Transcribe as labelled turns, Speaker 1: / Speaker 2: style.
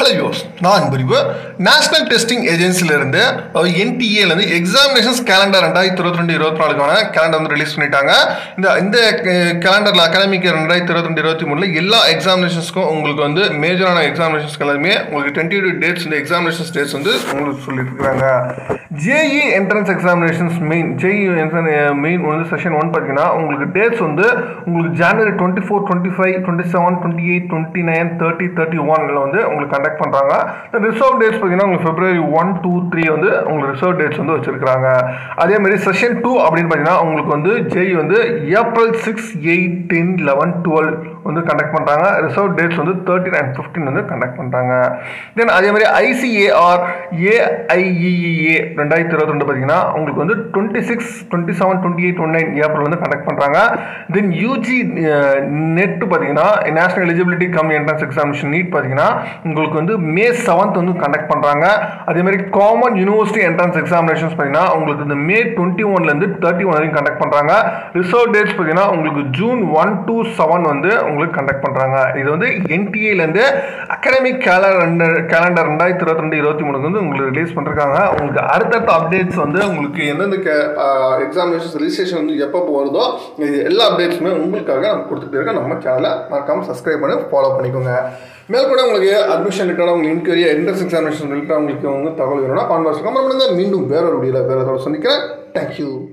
Speaker 1: hello யோஸ் நான் பிரிவு நேஷனல் டெஸ்டிங் ஏஜென்சிலேருந்து என்டிஏலேருந்து எக்ஸாமினேஷன்ஸ் கேலண்டர் ரெண்டாயிரத்தி இருபத்தி ரெண்டு இருபத்தி நாலுக்கான கேலண்டர் வந்து ரிலீஸ் பண்ணிட்டாங்க இந்த இந்த கேலண்டரில் அகாடமிக் ரெண்டாயிரத்தி இருபத்தி ரெண்டு இருபத்தி மூணில் எல்லா எக்ஸாமினேஷன்ஸ்க்கும் உங்களுக்கு வந்து மேஜரான எக்ஸாமினேஷன்ஸ்க்கு எல்லாமே உங்களுக்கு டுவெண்ட்டி டூ டேட்ஸ் இந்த எக்ஸாமினேஷன்ஸ் டேட்ஸ் வந்து உங்களுக்கு சொல்லியிருக்காங்க JE entrance examinations main JE main வந்து செஷன் ஒன் பார்த்தீங்கன்னா உங்களுக்கு டேட்ஸ் வந்து உங்களுக்கு January twenty four twenty five twenty seven twenty eight twenty nine thirty thirty ஒன்ல வந்து உங்களுக்கு கண்டக்ட் பண்ணுறாங்க ரிசர்வ் டேட்ஸ் பார்த்தீங்கன்னா உங்களுக்கு பிப்ரவரி ஒன் டூ த்ரீ வந்து உங்களுக்கு ரிசர்வ் டேட்ஸ் வந்து வச்சிருக்காங்க அதே மாதிரி செஷன் டூ அப்படின்னு பார்த்தீங்கன்னா உங்களுக்கு வந்து ஜெய் வந்து April six eight ten eleven twelve வந்து கண்டக்ட் பண்ணுறாங்க ரிசர்வ் டேட்ஸ் வந்து தேர்ட்டின் அண்ட் ஃபிஃப்டீன் வந்து கண்டக்ட் பண்ணுறாங்க தென் அதே மாதிரி ஐசிஏஆர் ஏஐஇஏ ரெண்டாயிரத்தி இருபத்தி ரெண்டு பார்த்தீங்கன்னா உங்களுக்கு வந்து twenty six twenty seven twenty eight twenty nine April வந்து கண்டக்ட் பண்ணுறாங்க தென் யூஜி நெட் பார்த்தீங்கன்னா national eligibility cum entrance examination NEET பார்த்தீங்கன்னா உங்களுக்கு வந்து மே செவன்த் வந்து கண்டக்ட் பண்ணுறாங்க அதே மாதிரி காமன் யூனிவர்சிட்டி என்ட்ரன்ஸ் எக்ஸாமினேஷன்ஸ் பார்த்தீங்கன்னா உங்களுக்கு இந்த மே டுவெண்ட்டி ஒன்லேருந்து தேர்ட்டி ஒன் வரைக்கும் கண்டக்ட் பண்ணுறாங்க ரிசர்வ் டேட்ஸ் பார்த்தீங்கன்னா உங்களுக்கு ஜூன் ஒன் டூ செவன் வந்து உங்களுக்கு கண்டக்ட் பண்ணுறாங்க இது வந்து என்டிஏலேருந்து அகாடமிக் கேலண்டர் கேலண்டர் ரெண்டாயிரத்தி இருபத்தி ரெண்டு இருபத்தி மூணுக்கு வந்து உங்களுக்கு ரிலீஸ் பண்ணிருக்காங்க உங்களுக்கு அடுத்தடுத்த அப்டேட்ஸ் வந்து உங்களுக்கு எந்தெந்த எக்ஸாமினேஷன் ரிஜிஸ்ட்ரேஷன் வந்து எப்போ வருதோ இது எல்லா அப்டேட்ஸுமே உங்களுக்காக நம்ம கொடுத்துட்டு இருக்கோம் நம்ம சேனலை மறக்காமல் சப்ஸ்கிரைப் பண்ணி ஃபாலோ பண்ணிக்கோங்க மேல் கூட உங்களுக்கு அட்மிஷன் ரிலேட்டடாக உங்களுக்கு இன்கொயரி என்ட்ரன்ஸ் எக்ஸாமினேஷன் ரிலேட்டடாக உங்களுக்கு வந்து தகவல் வேணும்னா கான்வர்ஸ் கமெண்ட் பண்ணுங்க மீண்டும் வேற ஒரு வீடியோவில் வேறு ஏதாவது சந்திக்கிறேன் தேங்க்யூ